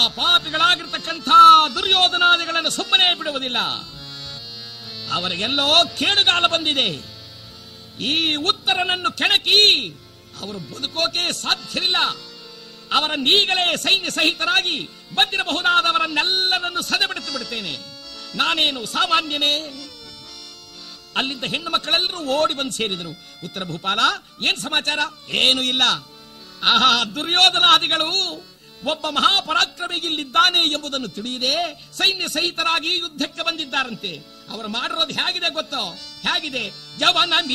ಪಾಪಿಗಳಾಗಿರ್ತಕ್ಕಂಥ ದುರ್ಯೋಧನಾದಿಗಳನ್ನು ಸುಮ್ಮನೆ ಬಿಡುವುದಿಲ್ಲ ಅವರಿಗೆಲ್ಲೋ ಕೇಡುಗಾಲ ಬಂದಿದೆ ಈ ಉತ್ತರನನ್ನು ಕೆಣಕಿ ಅವರು ಬದುಕೋಕೆ ಸಾಧ್ಯವಿಲ್ಲ ಅವರನ್ನೀಗಲೇ ಸೈನ್ಯ ಸಹಿತರಾಗಿ ಬಂದಿರಬಹುದಾದವರನ್ನೆಲ್ಲರನ್ನು ಸದೆಬಿಡಿಸಿ ಬಿಡುತ್ತೇನೆ ನಾನೇನು ಸಾಮಾನ್ಯನೇ ಅಲ್ಲಿದ್ದ ಹೆಣ್ಣು ಮಕ್ಕಳೆಲ್ಲರೂ ಓಡಿ ಬಂದು ಸೇರಿದರು ಉತ್ತರ ಭೂಪಾಲ ಏನ್ ಸಮಾಚಾರ ಏನು ಇಲ್ಲ ಆಹಾ ದುರ್ಯೋಧನಾದಿಗಳು ಒಬ್ಬ ಮಹಾಪರಾಕ್ರಮಿ ಇಲ್ಲಿದ್ದಾನೆ ಎಂಬುದನ್ನು ತಿಳಿಯದೆ ಸೈನ್ಯ ಸಹಿತರಾಗಿ ಯುದ್ಧಕ್ಕೆ ಬಂದಿದ್ದಾರಂತೆ ಅವರು ಮಾಡಿರೋದು ಹೇಗಿದೆ ಗೊತ್ತೋ ಹೇಗಿದೆ ಯವನ